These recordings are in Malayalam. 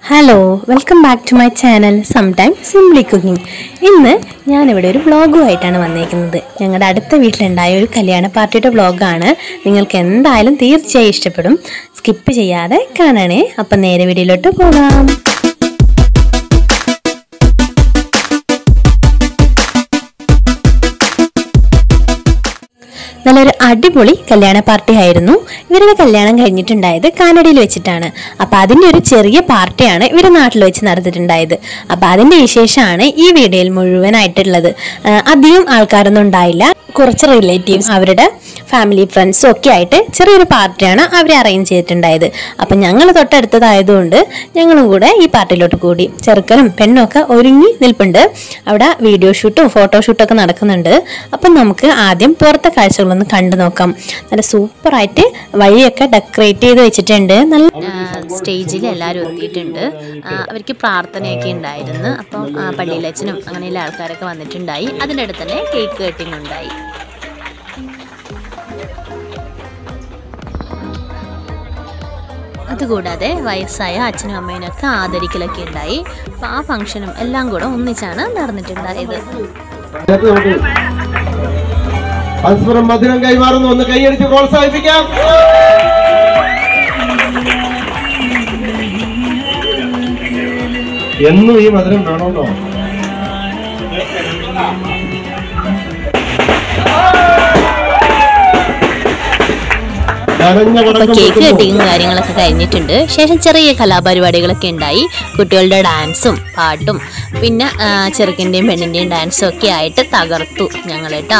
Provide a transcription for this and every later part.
Hello welcome back to my channel sometime simply cooking ഇന്ന് ഞാനിവിടെ ഒരു വ്ളോഗുമായിട്ടാണ് വന്നേക്കുന്നത് ഞങ്ങളുടെ അടുത്ത വീട്ടിലുണ്ടായ ഒരു കല്യാണ പാർട്ടിയുടെ വ്ളോഗാണ് നിങ്ങൾക്ക് എന്തായാലും തീർച്ചയായും ഇഷ്ടപ്പെടും സ്കിപ്പ് ചെയ്യാതെ കാണണേ അപ്പം നേരെ വീഡിയോയിലോട്ട് പോകാം നല്ലൊരു അടിപൊളി കല്യാണ പാർട്ടി ആയിരുന്നു ഇവരുടെ കല്യാണം കഴിഞ്ഞിട്ടുണ്ടായത് കാനഡയിൽ വെച്ചിട്ടാണ് അപ്പോൾ അതിൻ്റെ ഒരു ചെറിയ പാർട്ടിയാണ് ഇവർ നാട്ടിൽ വെച്ച് നടത്തിയിട്ടുണ്ടായത് അപ്പോൾ അതിൻ്റെ വിശേഷമാണ് ഈ വീഡിയോയിൽ മുഴുവനായിട്ടുള്ളത് ആ, അധികം ആൾക്കാരൊന്നും ഉണ്ടായില്ല കുറച്ച് റിലേറ്റീവ്സ് അവരുടെ ഫാമിലി ഫ്രണ്ട്സും ഒക്കെ ആയിട്ട് ചെറിയൊരു പാർട്ടിയാണ് അവർ അറേഞ്ച് ചെയ്തിട്ടുണ്ടായത് അപ്പം ഞങ്ങൾ തൊട്ടടുത്തതായതുകൊണ്ട് ഞങ്ങളും കൂടെ ഈ പാർട്ടിയിലോട്ട് കൂടി ചെറുക്കനും പെണ്ണും ഒക്കെ ഒരുങ്ങി നിൽപ്പുണ്ട് അവിടെ വീഡിയോ ഷൂട്ടും ഫോട്ടോഷൂട്ടും ഒക്കെ നടക്കുന്നുണ്ട് അപ്പം നമുക്ക് ആദ്യം പുറത്തെ കാഴ്ചകളൊന്ന് കണ്ടു നോക്കാം നല്ല സൂപ്പറായിട്ട് വഴിയൊക്കെ ഡെക്കറേറ്റ് ചെയ്ത് വെച്ചിട്ടുണ്ട് നല്ല സ്റ്റേജിൽ എല്ലാവരും എത്തിയിട്ടുണ്ട് ആ, അവർക്ക് പ്രാർത്ഥനയൊക്കെ ഉണ്ടായിരുന്നു അപ്പം ആ, പള്ളിയിലച്ഛനും അങ്ങനെയുള്ള ആൾക്കാരൊക്കെ വന്നിട്ടുണ്ടായി അതിൻ്റെ അടുത്ത് തന്നെ കേക്ക് കട്ടിങ് ഉണ്ടായി അതുകൂടാതെ വയസ്സായ അച്ഛനും അമ്മേനൊക്കെ ആദരിക്കലൊക്കെ ഉണ്ടായി അപ്പോൾ ആ ഫംഗ്ഷനും എല്ലാം കൂടെ ഒന്നിച്ചാണ് നടന്നിട്ടുണ്ടായത് ഇതിനകത്ത് നമുക്ക് പരസ്പരം മധുരം കൈമാറുന്നു ഒന്ന് കൈയടിച്ച് പ്രോത്സാഹിപ്പിക്കാം എന്നും ഈ മധുരം വേണമെന്നോ നനഞ്ഞ അപ്പൊ പടക്കം കേക്ക് പൊട്ടുന്നു. കട്ടിങ്ങും കാര്യങ്ങളൊക്കെ കഴിഞ്ഞിട്ടുണ്ട് ശേഷം ചെറിയ കലാപരിപാടികളൊക്കെ ഉണ്ടായി കുട്ടികളുടെ ഡാൻസും പാട്ടും പിന്നെ ആ, ചെറുക്കൻ്റെയും പെണ്ണിൻ്റെയും ഡാൻസും ഒക്കെ ആയിട്ട് തകർത്തു ഞങ്ങൾ കേട്ടോ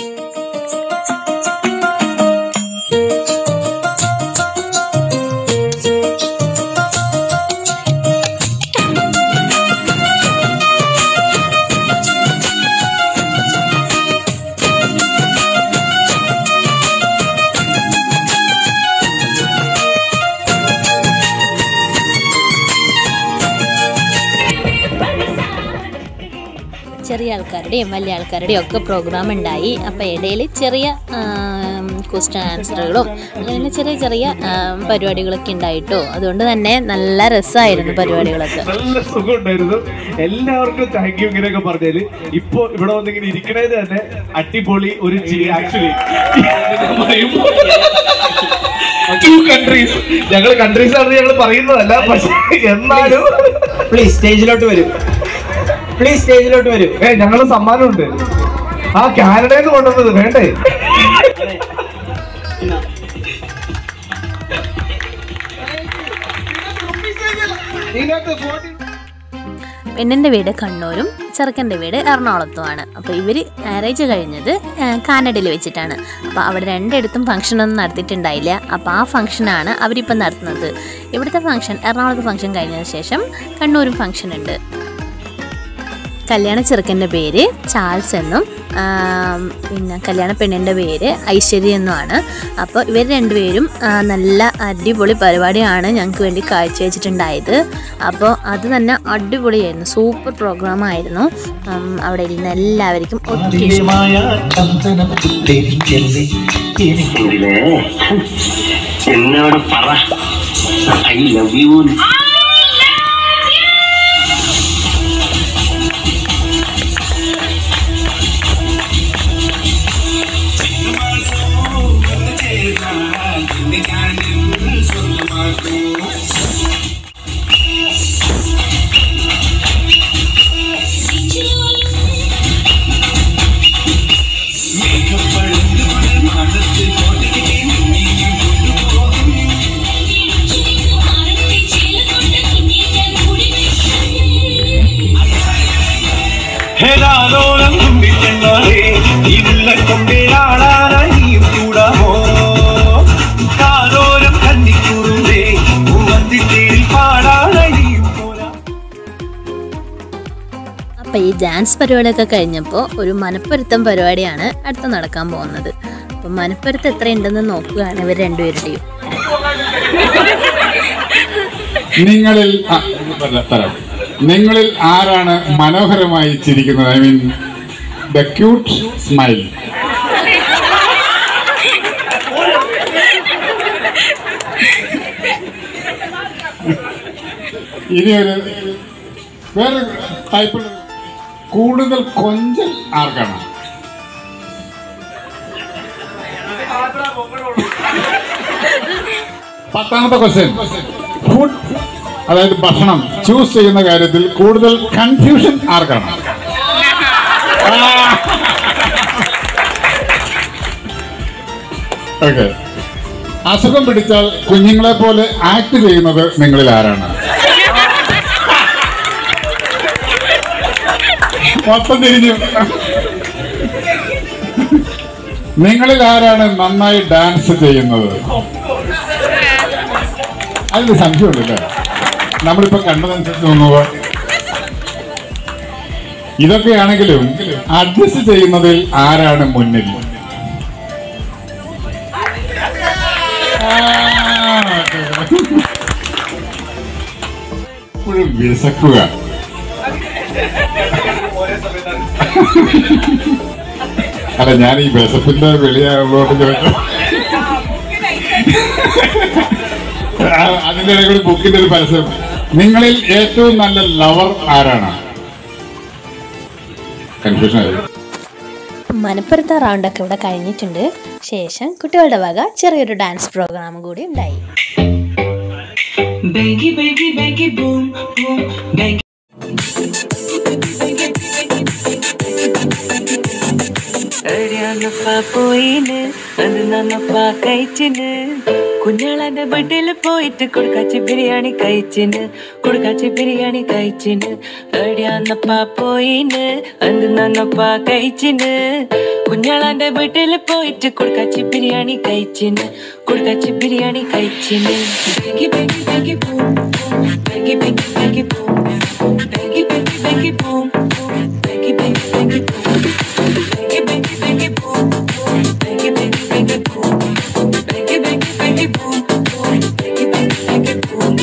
ചെറിയ ആൾക്കാരുടെയും വലിയ ആൾക്കാരുടെയും ഒക്കെ പ്രോഗ്രാം ഉണ്ടായി അപ്പോൾ ഇടയിൽ ചെറിയ ക്വസ്റ്റ്യൻ ആൻസറുകളും അങ്ങനെ ചെറിയ ചെറിയ ആം, പരിപാടികളൊക്കെ ഉണ്ടായിട്ടോ അതുകൊണ്ട് തന്നെ നല്ല രസമായിരുന്നു പരിപാടികളൊക്കെ നല്ല സുഖമുണ്ടായിരുന്നു എല്ലാവർക്കും താങ്ക് യു ഇങ്ങനെയൊക്കെ പറഞ്ഞാല് ഇപ്പൊ ഇവിടെ വന്നിങ്ങനെ ഇരിക്കണേത് തന്നെ അടിപൊളി ഒരു ആക്ച്വലി ടു കൺട്രീസ് ഞങ്ങൾ കൺട്രീസ് ആണെന്ന് ഞങ്ങൾ പറയുന്നതല്ല പക്ഷെ എന്നാലും പ്ലീസ് സ്റ്റേജിലോട്ട് വരും പ്ലീസ് സ്റ്റേജിലോട്ട് വരും ഏ ഞങ്ങള് സമ്മാനമുണ്ട് ആ കാനഡയിൽ നിന്ന് കൊണ്ടുവന്നത് വേണ്ടേ ഇതിനകത്ത് ഫോർട്ടി പെണ്ണിൻ്റെ വീട് കണ്ണൂരും ചെറുക്കൻ്റെ വീട് എറണാകുളത്തുമാണ് അപ്പോൾ ഇവർ മാരേജ് കഴിഞ്ഞത് ആ, കാനഡയിൽ വെച്ചിട്ടാണ് അപ്പോൾ അവിടെ രണ്ടിടത്തും ഫംഗ്ഷനൊന്നും നടത്തിയിട്ടുണ്ടായില്ല അപ്പോൾ ആ ഫംഗ്ഷനാണ് അവരിപ്പം നടത്തുന്നത് ഇവിടുത്തെ ഫംഗ്ഷൻ എറണാകുളത്ത് ഫംഗ്ഷൻ കഴിഞ്ഞതിന് ശേഷം കണ്ണൂരും ഫംഗ്ഷൻ ഉണ്ട് കല്യാണ ചെറുക്കൻ്റെ പേര് ചാൾസ് എന്നും ആം, പിന്നെ കല്യാണ പെണ്ണിൻ്റെ പേര് ഐശ്വര്യ എന്നുമാണ് അപ്പോൾ ഇവർ രണ്ടുപേരും ആ, നല്ല അടിപൊളി പരിപാടിയാണ് ഞങ്ങൾക്ക് വേണ്ടി കാഴ്ചവെച്ചിട്ടുണ്ടായത് അപ്പോൾ അത് തന്നെ അടിപൊളിയായിരുന്നു സൂപ്പർ പ്രോഗ്രാം ആയിരുന്നു ഉം, അവിടെ ഇരുന്ന എല്ലാവർക്കും ഒത്തിരി ഇഷ്ടപ്പെട്ടു. എങ്കിലേ എന്നോട് പറ ഐ ലവ് യു ഹേരാലോലം തുമ്പിച്ചെന്നാലേ ഇരുള്ള കൊണ്ടേരാടാനായി കൂടാമോ കാലോരം കന്നിക്കൂറുണ്ടേ ഉമ്മന്തിത്തേരിൽ പാടാനായി പോരാ അപ്പോൾ ഈ ഡാൻസ് പരിപാടിയൊക്കെ കഴിഞ്ഞപ്പോൾ ഒരു മനപ്പൊരുത്തം പരിപാടിയാണ് അടുത്ത് നടക്കാൻ പോകുന്നത് അപ്പം മനപ്പൊരുത്തം എത്രയുണ്ടെന്ന് നോക്കുകയാണ് ഇവർ രണ്ടുപേരുടെയും നിങ്ങളിൽ ആ, തരാം, തരാം നിങ്ങളിൽ ആരാണ് മനോഹരമായി ചിരിക്കുന്നത് I mean the cute smile ഇനി ഒരു വേറെ ടൈപ്പ് കൂടുതൽ കൊഞ്ചൽ ആർക്കാണ് പത്താമത്തെ ക്വസ്റ്റ്യൻ ഫുഡ് അതായത് ഭക്ഷണം ചൂസ് ചെയ്യുന്ന കാര്യത്തിൽ കൂടുതൽ കൺഫ്യൂഷൻ ആർക്കാണ് ഓക്കെ അസുഖം പിടിച്ചാൽ കുഞ്ഞുങ്ങളെ പോലെ ആക്ട് ചെയ്യുന്നത് നിങ്ങളിൽ ആരാണ് മൊത്തം തിരിഞ്ഞു നിങ്ങളിൽ ആരാണ് നന്നായി ഡാൻസ് ചെയ്യുന്നത് അതിൽ സംശയമുണ്ടല്ലേ നമ്മളിപ്പോ കണ്ടതനുസരിച്ച് നോക്കുക ഇതൊക്കെയാണെങ്കിലും അഡ്ജസ്റ്റ് ചെയ്യുന്നതിൽ ആരാണ് മുന്നിൽ ആ, ഓക്കേ, ഓക്കേ. എപ്പോഴും വിശക്കുക അല്ല ഞാൻ ഈ വിശപ്പിന്റെ വെളിയാകുള്ളോട്ട് ചോദിച്ചു ആ, അതിന്റെ ഇടയിൽ കൂടി ബുക്കിന്റെ ഒരു പരസ്യം നിങ്ങളിൽ ഏറ്റവും നല്ല ലവർ ആരാണ് കൺഫ്യൂഷൻ ആയി മനപ്പുറത്തെ റൗണ്ടൊക്കെ ഇവിടെ കഴിഞ്ഞിട്ടുണ്ട് ശേഷം കുട്ടികളുടെ വക ചെറിയൊരു ഡാൻസ് പ്രോഗ്രാം കൂടി ഉണ്ടായി Bangy, bangy, bangy, boom, boom, bangy. അടിയാന്നപ്പ പോയിന് അത് നന്നപ്പ കഴിച്ചിന് കുഞ്ഞാളന്റെ ബഡിൽ പോയിട്ട് കൊടുക്കാച്ചി ബിരിയാണി കഴിച്ചിന് കൊടുക്കാച്ചി ബിരിയാണി കഴിച്ചിന് അടിയാന്നപ്പ പോയിന് അത് നന്നപ്പ കഴിച്ചിന് കുഞ്ഞാളന്റെ വീട്ടിൽ പോയിട്ട് കൊടുക്കാച്ചി ബിരിയാണി കഴിച്ചിന് കൊടുക്കാച്ചി ബിരിയാണി കഴിച്ചിന് ബെങ്കി ബെങ്കി ബെങ്കി ബൂം ബെങ്കി ബെങ്കി ബെങ്കി ബൂം ബെങ്കി ബെങ്കി ബെങ്കി ബൂം ബെങ്കി ബെങ്കി ബെങ്കി ബൂം ബെങ്കി ബെങ്കി ബെങ്കി ബൂം ബെങ്കി ബെങ്കി ബെങ്കി ബൂം ബെങ്കി ബെങ്കി ബെങ്കി ബൂം ബെങ്കി ബെങ്കി ബെങ്കി ബൂം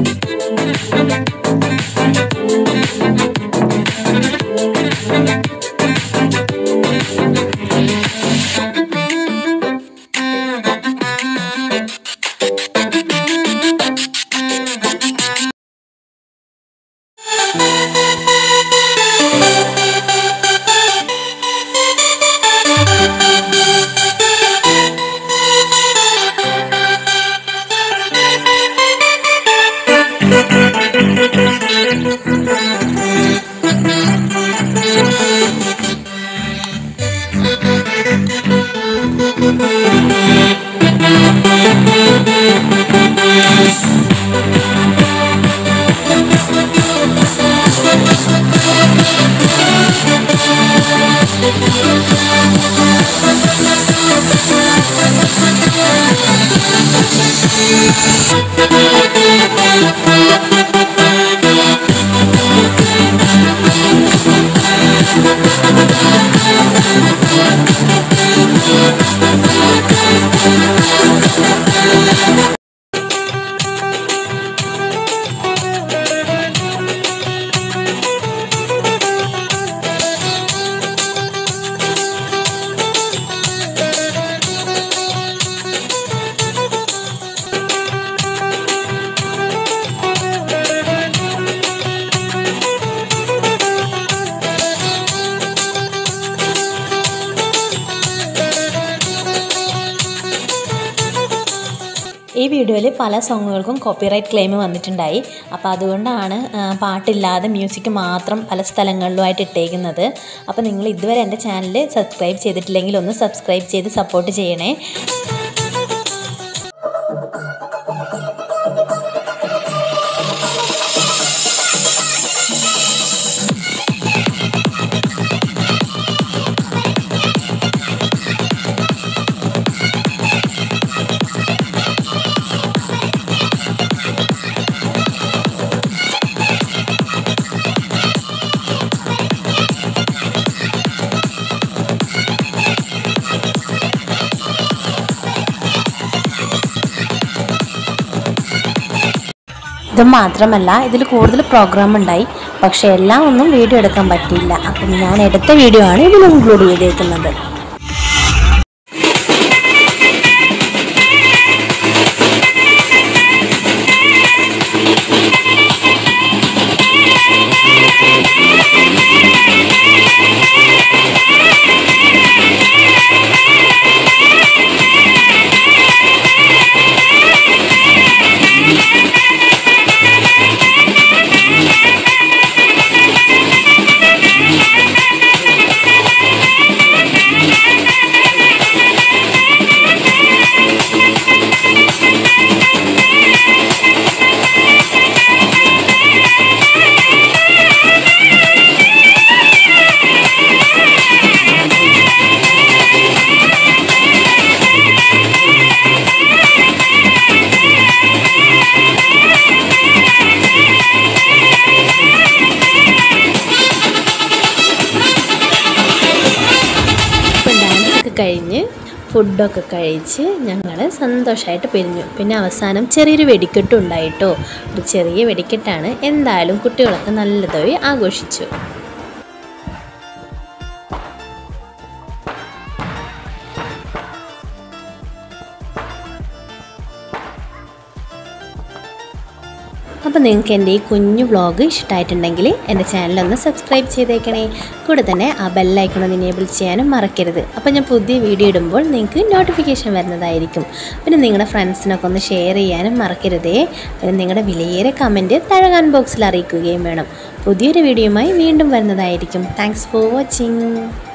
ഈ വീഡിയോയിൽ പല സോങ്ങുകൾക്കും കോപ്പിറൈറ്റ് ക്ലെയിം വന്നിട്ടുണ്ടായി അപ്പോൾ അതുകൊണ്ടാണ് ആ, പാട്ടില്ലാതെ മ്യൂസിക് മാത്രം പല സ്ഥലങ്ങളിലുമായിട്ട് ഇട്ടേക്കുന്നത് അപ്പോൾ നിങ്ങൾ ഇതുവരെ എൻ്റെ ചാനൽ സബ്സ്ക്രൈബ് ചെയ്തിട്ടില്ലെങ്കിൽ ഒന്ന് സബ്സ്ക്രൈബ് ചെയ്ത് സപ്പോർട്ട് ചെയ്യണേ ഇത് മാത്രമല്ല ഇതിൽ കൂടുതൽ പ്രോഗ്രാം ഉണ്ടായി പക്ഷേ എല്ലാം ഒന്നും വീഡിയോ എടുക്കാൻ പറ്റിയില്ല അപ്പം ഞാൻ എടുത്ത വീഡിയോ ആണ് ഇതിൽ ഇൻക്ലൂഡ് ചെയ്തേക്കുന്നത് ഫുഡൊക്കെ കഴിച്ച് ഞങ്ങൾ സന്തോഷമായിട്ട് പിരിഞ്ഞു പിന്നെ അവസാനം ചെറിയൊരു വെടിക്കെട്ടും ഉണ്ടായിട്ടോ ഒരു ചെറിയ വെടിക്കെട്ടാണ് എന്തായാലും കുട്ടികളൊക്കെ നല്ലതായി ആഘോഷിച്ചു അപ്പോൾ നിങ്ങൾക്ക് എൻ്റെ ഈ കുഞ്ഞു വ്ളോഗ് ഇഷ്ടമായിട്ടുണ്ടെങ്കിൽ എൻ്റെ ചാനലൊന്ന് സബ്സ്ക്രൈബ് ചെയ്തേക്കണേ കൂടെ തന്നെ ആ ബെല്ലൈക്കൺ എനേബിൾ ചെയ്യാനും മറക്കരുത് അപ്പോൾ ഞാൻ പുതിയ വീഡിയോ ഇടുമ്പോൾ നിങ്ങൾക്ക് നോട്ടിഫിക്കേഷൻ വരുന്നതായിരിക്കും പിന്നെ നിങ്ങളുടെ ഫ്രണ്ട്സിനൊക്കെ ഒന്ന് ഷെയർ ചെയ്യാനും മറക്കരുതേ പിന്നെ നിങ്ങളുടെ വിലയേറെ കമൻറ്റ് തഴകാൻ ബോക്സിൽ അറിയിക്കുകയും വേണം പുതിയൊരു വീഡിയോയുമായി വീണ്ടും വരുന്നതായിരിക്കും താങ്ക്സ് ഫോർ വാച്ചിങ്